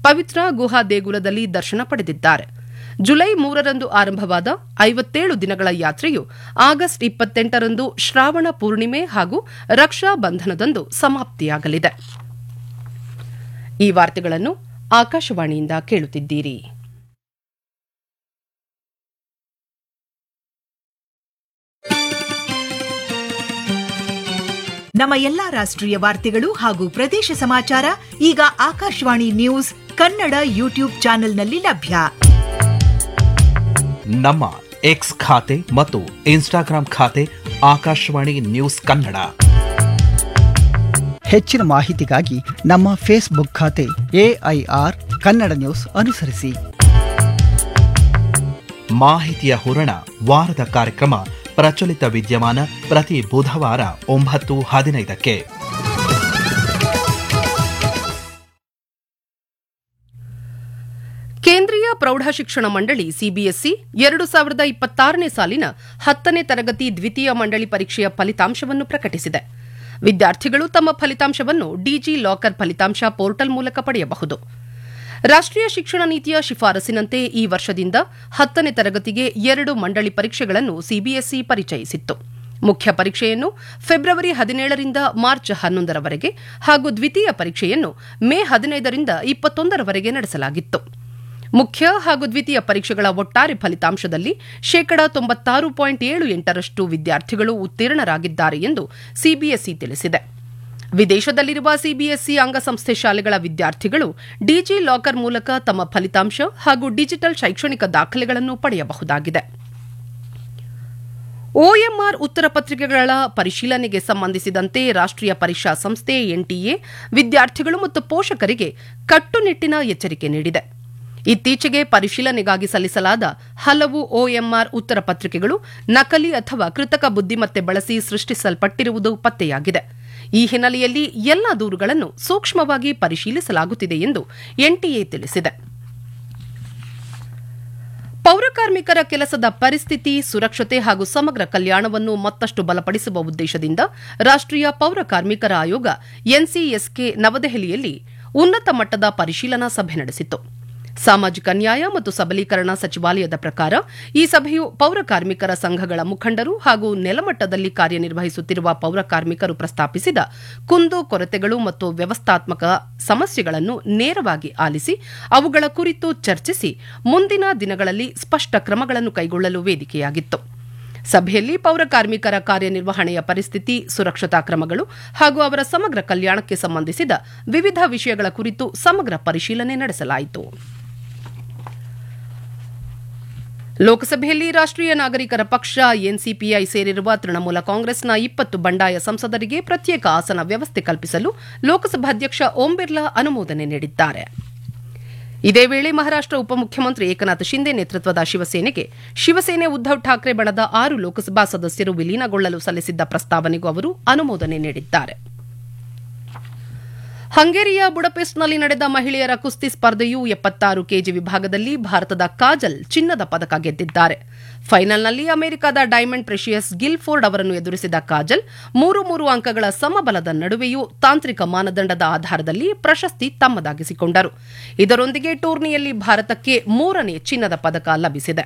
ಪವಿತ್ರ ಗುಹಾ ದೇಗುಲದಲ್ಲಿ ದರ್ಶನ ಪಡೆದಿದ್ದಾರೆ ಜುಲೈ ಮೂರರಂದು ಆರಂಭವಾದ ಐವತ್ತೇಳು ದಿನಗಳ ಯಾತ್ರೆಯು ಆಗಸ್ಟ್ ಇಪ್ಪತ್ತೆಂಟರಂದು ಶ್ರಾವಣ ಪೂರ್ಣಿಮೆ ಹಾಗೂ ರಕ್ಷಾ ಬಂಧನದಂದು ಸಮಾಪ್ತಿಯಾಗಲಿದೆ ಈ ವಾರ್ತೆಗಳನ್ನು ಆಕಾಶವಾಣಿಯಿಂದ ಕೇಳುತ್ತಿದ್ದೀರಿ ನಮ್ಮ ಎಲ್ಲಾ ರಾಷ್ಟ್ರೀಯ ವಾರ್ತೆಗಳು ಹಾಗೂ ಪ್ರದೇಶ ಸಮಾಚಾರ ಈಗ ಆಕಾಶವಾಣಿ ನ್ಯೂಸ್ ಕನ್ನಡ ಯೂಟ್ಯೂಬ್ ಚಾನೆಲ್ನಲ್ಲಿ ಲಭ್ಯ ನಮ್ಮ ಎಕ್ಸ್ ಖಾತೆ ಮತ್ತು ಇನ್ಸ್ಟಾಗ್ರಾಂ ಖಾತೆ ಆಕಾಶವಾಣಿ ನ್ಯೂಸ್ ಕನ್ನಡ ಹೆಚ್ಚಿನ ಮಾಹಿತಿಗಾಗಿ ನಮ್ಮ ಫೇಸ್ಬುಕ್ ಖಾತೆ ಎಐಆರ್ ಕನ್ನಡ ನ್ಯೂಸ್ ಅನುಸರಿಸಿ ಮಾಹಿತಿಯ ಹೂರಣ ವಾರದ ಕಾರ್ಯಕ್ರಮ ಪ್ರಚಲಿತ ವಿದ್ಯಮಾನ ಪ್ರತಿ ಬುಧವಾರ ಒಂಬತ್ತು ಹದಿನೈದಕ್ಕೆ ಕೇಂದ್ರೀಯ ಪ್ರೌಢಶಿಕ್ಷಣ ಮಂಡಳಿ ಸಿಬಿಎಸ್ಇ ಎರಡು ಸಾವಿರದ ಇಪ್ಪತ್ತಾರನೇ ಸಾಲಿನ ಹತ್ತನೇ ತರಗತಿ ದ್ವಿತೀಯ ಮಂಡಳಿ ಪರೀಕ್ಷೆಯ ಫಲಿತಾಂಶವನ್ನು ಪ್ರಕಟಿಸಿದೆ ವಿದ್ಯಾರ್ಥಿಗಳು ತಮ್ಮ ಫಲಿತಾಂಶವನ್ನು ಡಿಜಿ ಲಾಕರ್ ಫಲಿತಾಂಶ ಪೋರ್ಟಲ್ ಮೂಲಕ ಪಡೆಯಬಹುದು ರಾಷ್ಟ್ರೀಯ ಶಿಕ್ಷಣ ನೀತಿಯ ಶಿಫಾರಸಿನಂತೆ ಈ ವರ್ಷದಿಂದ ಹತ್ತನೇ ತರಗತಿಗೆ ಎರಡು ಮಂಡಳಿ ಪರೀಕ್ಷೆಗಳನ್ನು ಸಿಬಿಎಸ್ಇ ಪರಿಚಯಿಸಿತ್ತು ಮುಖ್ಯ ಪರೀಕ್ಷೆಯನ್ನು ಫೆಬ್ರವರಿ ಹದಿನೇಳರಿಂದ ಮಾರ್ಚ್ ಹನ್ನೊಂದರವರೆಗೆ ಹಾಗೂ ದ್ವಿತೀಯ ಪರೀಕ್ಷೆಯನ್ನು ಮೇ ಹದಿನೈದರಿಂದ ಇಪ್ಪತ್ತೊಂದರವರೆಗೆ ನಡೆಸಲಾಗಿತ್ತು ಮುಖ್ಯ ಹಾಗೂ ದ್ವಿತೀಯ ಪರೀಕ್ಷೆಗಳ ಒಟ್ಟಾರೆ ಫಲಿತಾಂಶದಲ್ಲಿ ಶೇಕಡಾ ತೊಂಬತ್ತಾರು ಪಾಯಿಂಟ್ ಏಳು ಎಂಟರಷ್ಟು ವಿದ್ಯಾರ್ಥಿಗಳು ಉತ್ತೀರ್ಣರಾಗಿದ್ದಾರೆ ಎಂದು ಸಿಬಿಎಸ್ಇ ತಿಳಿಸಿದೆ ವಿದೇಶದಲ್ಲಿರುವ ಸಿಬಿಎಸ್ಇ ಅಂಗಸಂಸ್ಥೆ ಶಾಲೆಗಳ ವಿದ್ಯಾರ್ಥಿಗಳು ಡಿಜಿ ಲಾಕರ್ ಮೂಲಕ ತಮ್ಮ ಫಲಿತಾಂಶ ಹಾಗೂ ಡಿಜಿಟಲ್ ಶೈಕ್ಷಣಿಕ ದಾಖಲೆಗಳನ್ನು ಪಡೆಯಬಹುದಾಗಿದೆ ಒಎಂಆರ್ ಉತ್ತರ ಪತ್ರಿಕೆಗಳ ಪರಿಶೀಲನೆಗೆ ಸಂಬಂಧಿಸಿದಂತೆ ರಾಷ್ಟ್ರೀಯ ಪರೀಕ್ಷಾ ಸಂಸ್ಥೆ ಎನ್ಟಿಎ ವಿದ್ಯಾರ್ಥಿಗಳು ಮತ್ತು ಪೋಷಕರಿಗೆ ಕಟ್ಟುನಿಟ್ಟಿನ ಎಚ್ಚರಿಕೆ ನೀಡಿದೆ ಇತ್ತೀಚೆಗೆ ಪರಿಶೀಲನೆಗಾಗಿ ಸಲ್ಲಿಸಲಾದ ಹಲವು ಒಎಂಆರ್ ಉತ್ತರ ಪತ್ರಿಕೆಗಳು ನಕಲಿ ಅಥವಾ ಕೃತಕ ಬುದ್ದಿಮತ್ತೆ ಬಳಸಿ ಸೃಷ್ಟಿಸಲ್ಪಟ್ಟಿರುವುದು ಪತ್ತೆಯಾಗಿದೆ ಈ ಹಿನ್ನೆಲೆಯಲ್ಲಿ ಎಲ್ಲ ದೂರುಗಳನ್ನು ಸೂಕ್ಷ್ಮವಾಗಿ ಪರಿಶೀಲಿಸಲಾಗುತ್ತಿದೆ ಎಂದು ಎನ್ಟಿಎ ತಿಳಿಸಿದೆ ಪೌರಕಾರ್ಮಿಕರ ಕೆಲಸದ ಪರಿಸ್ಥಿತಿ ಸುರಕ್ಷತೆ ಹಾಗೂ ಸಮಗ್ರ ಕಲ್ಯಾಣವನ್ನು ಮತ್ತಷ್ಟು ಬಲಪಡಿಸುವ ಉದ್ದೇಶದಿಂದ ರಾಷ್ಟ್ರೀಯ ಪೌರ ಕಾರ್ಮಿಕರ ಆಯೋಗ ಎನ್ಸಿಎಸ್ಕೆ ನವದೆಹಲಿಯಲ್ಲಿ ಉನ್ನತ ಮಟ್ಟದ ಪರಿಶೀಲನಾ ಸಭೆ ನಡೆಸಿತು ಸಾಮಾಜಿಕ ನ್ಯಾಯ ಮತ್ತು ಸಬಲೀಕರಣ ಸಚಿವಾಲಯದ ಪ್ರಕಾರ ಈ ಸಭೆಯು ಪೌರ ಕಾರ್ಮಿಕರ ಸಂಘಗಳ ಮುಖಂಡರು ಹಾಗೂ ನೆಲಮಟ್ಟದಲ್ಲಿ ಕಾರ್ಯನಿರ್ವಹಿಸುತ್ತಿರುವ ಪೌರ ಕಾರ್ಮಿಕರು ಪ್ರಸ್ತಾಪಿಸಿದ ಕುಂದು ಕೊರತೆಗಳು ಮತ್ತು ವ್ಯವಸ್ಥಾತ್ಮಕ ಸಮಸ್ಯೆಗಳನ್ನು ನೇರವಾಗಿ ಆಲಿಸಿ ಅವುಗಳ ಕುರಿತು ಚರ್ಚಿಸಿ ಮುಂದಿನ ದಿನಗಳಲ್ಲಿ ಸ್ಪಷ್ಟ ಕ್ರಮಗಳನ್ನು ಕೈಗೊಳ್ಳಲು ವೇದಿಕೆಯಾಗಿತ್ತು ಸಭೆಯಲ್ಲಿ ಪೌರ ಕಾರ್ಮಿಕರ ಕಾರ್ಯನಿರ್ವಹಣೆಯ ಪರಿಸ್ಥಿತಿ ಸುರಕ್ಷತಾ ಕ್ರಮಗಳು ಹಾಗೂ ಅವರ ಸಮಗ್ರ ಕಲ್ಯಾಣಕ್ಕೆ ಸಂಬಂಧಿಸಿದ ವಿವಿಧ ವಿಷಯಗಳ ಕುರಿತು ಸಮಗ್ರ ಪರಿಶೀಲನೆ ನಡೆಸಲಾಯಿತು ಲೋಕಸಭೆಯಲ್ಲಿ ರಾಷ್ಟ್ರೀಯ ನಾಗರಿಕರ ಪಕ್ಷ ಎನ್ಸಿಪಿಐ ಸೇರಿರುವ ತೃಣಮೂಲ ಕಾಂಗ್ರೆಸ್ನ ಇಪ್ಪತ್ತು ಬಂಡಾಯ ಸಂಸದರಿಗೆ ಪ್ರತ್ಯೇಕ ಆಸನ ವ್ಯವಸ್ಥೆ ಕಲ್ಪಿಸಲು ಲೋಕಸಭಾಧ್ಯಕ್ಷ ಓಂ ಬಿರ್ಲಾ ಅನುಮೋದನೆ ನೀಡಿದ್ದಾರೆ ಇದೇ ವೇಳೆ ಮಹಾರಾಷ್ಟ್ರ ಉಪಮುಖ್ಯಮಂತ್ರಿ ಏಕನಾಥ್ ಶಿಂದೆ ನೇತೃತ್ವದ ಶಿವಸೇನೆಗೆ ಶಿವಸೇನೆ ಉದ್ದವ್ ಠಾಕ್ರೆ ಬಣದ ಆರು ಲೋಕಸಭಾ ಸದಸ್ಯರು ವಿಲೀನಗೊಳ್ಳಲು ಸಲ್ಲಿಸಿದ್ದ ಪ್ರಸ್ತಾವನೆಗೂ ಅವರು ಅನುಮೋದನೆ ನೀಡಿದ್ದಾರೆ ಹಂಗೇರಿಯ ಬುಡಪೆಸ್ಟ್ನಲ್ಲಿ ನಡೆದ ಮಹಿಳೆಯರ ಕುಸ್ತಿ ಸ್ಪರ್ಧೆಯು ಎಪ್ಪತ್ತಾರು ಕೆಜಿ ವಿಭಾಗದಲ್ಲಿ ಭಾರತದ ಕಾಜಲ್ ಚಿನ್ನದ ಪದಕ ಗೆದ್ದಿದ್ದಾರೆ ಫೈನಲ್ನಲ್ಲಿ ಅಮೆರಿಕದ ಡೈಮಂಡ್ ಪ್ರೆಷಿಯಸ್ ಗಿಲ್ಫೋರ್ಡ್ ಅವರನ್ನು ಎದುರಿಸಿದ ಕಾಜಲ್ ಮೂರು ಮೂರು ಅಂಕಗಳ ಸಮಬಲದ ನಡುವೆಯೂ ತಾಂತ್ರಿಕ ಮಾನದಂಡದ ಆಧಾರದಲ್ಲಿ ಪ್ರಶಸ್ತಿ ತಮ್ಮದಾಗಿಸಿಕೊಂಡರು ಇದರೊಂದಿಗೆ ಟೂರ್ನಿಯಲ್ಲಿ ಭಾರತಕ್ಕೆ ಮೂರನೇ ಚಿನ್ನದ ಪದಕ ಲಭಿಸಿದೆ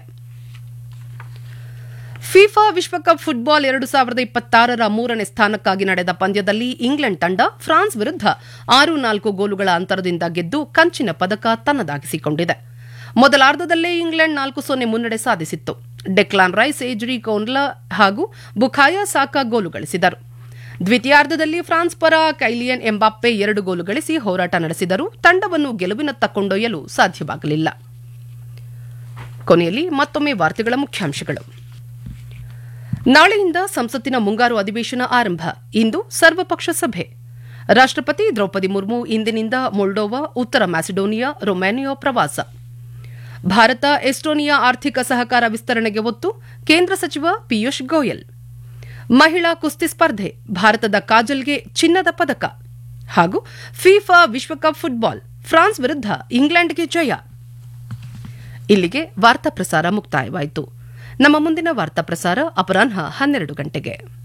ಫಿಫಾ ವಿಶ್ವಕಪ್ ಫುಟ್ಬಾಲ್ ಎರಡು ಸಾವಿರದ ಇಪ್ಪತ್ತಾರರ ಮೂರನೇ ಸ್ಥಾನಕ್ಕಾಗಿ ನಡೆದ ಪಂದ್ಯದಲ್ಲಿ ಇಂಗ್ಲೆಂಡ್ ತಂಡ ಫ್ರಾನ್ಸ್ ವಿರುದ್ಧ ಆರು ನಾಲ್ಕು ಗೋಲುಗಳ ಅಂತರದಿಂದ ಗೆದ್ದು ಕಂಚಿನ ಪದಕ ತನ್ನದಾಗಿಸಿಕೊಂಡಿದೆ ಮೊದಲಾರ್ಧದಲ್ಲೇ ಇಂಗ್ಲೆಂಡ್ ನಾಲ್ಕು ಸೊನ್ನೆ ಮುನ್ನಡೆ ಸಾಧಿಸಿತ್ತು ಡೆಕ್ಲಾನ್ ರೈಸ್ ಏಜ್ರಿ ಕೌನ್ಲಾ ಹಾಗೂ ಬುಖಾಯಾ ಸಾಕಾ ಗೋಲು ಗಳಿಸಿದರು ದ್ವಿತೀಯಾರ್ಧದಲ್ಲಿ ಫ್ರಾನ್ಸ್ ಪರ ಕೈಲಿಯನ್ ಎಂಬಾಪ್ಪೆ ಎರಡು ಗೋಲು ಗಳಿಸಿ ಹೋರಾಟ ನಡೆಸಿದರೂ ತಂಡವನ್ನು ಗೆಲುವಿನತ್ತ ಕೊಂಡೊಯ್ಯಲು ಸಾಧ್ಯವಾಗಲಿಲ್ಲ ಕೊನೆಯಲ್ಲಿ ಮತ್ತೊಮ್ಮೆ ವಾರ್ತೆಗಳ ಮುಖ್ಯಾಂಶಗಳು ನಾಳೆಯಿಂದ ಸಂಸತ್ತಿನ ಮುಂಗಾರು ಅಧಿವೇಶನ ಆರಂಭ ಇಂದು ಸರ್ವಪಕ್ಷ ಸಭೆ ರಾಷ್ಟ್ರಪತಿ ದ್ರೌಪದಿ ಮುರ್ಮು ಇಂದಿನಿಂದ ಮೊಲ್ಡೋವಾ ಉತ್ತರ ಮ್ಯಾಸಿಡೋನಿಯಾ ರೊಮ್ಯಾನಿಯಾ ಪ್ರವಾಸ ಭಾರತ ಎಸ್ಟೋನಿಯಾ ಆರ್ಥಿಕ ಸಹಕಾರ ವಿಸ್ತರಣೆಗೆ ಒತ್ತು ಕೇಂದ್ರ ಸಚಿವ ಪಿಯೂಷ್ ಗೋಯಲ್ ಮಹಿಳಾ ಕುಸ್ತಿ ಸ್ಪರ್ಧೆ ಭಾರತದ ಕಾಜಲ್ಗೆ ಚಿನ್ನದ ಪದಕ ಹಾಗೂ ಫಿಫಾ ವಿಶ್ವಕಪ್ ಫುಟ್ಬಾಲ್ ಫ್ರಾನ್ಸ್ ವಿರುದ್ಧ ಇಂಗ್ಲೆಂಡ್ಗೆ ಜಯ ಇಲ್ಲಿಗೆ ವಾರ್ತಾ ಪ್ರಸಾರ ಮುಕ್ತಾಯವಾಯಿತು ನಮ್ಮ ಮುಂದಿನ ವಾರ್ತಾ ಪ್ರಸಾರ ಅಪರಾಹ್ನ ಹನ್ನೆರಡು ಗಂಟೆಗೆ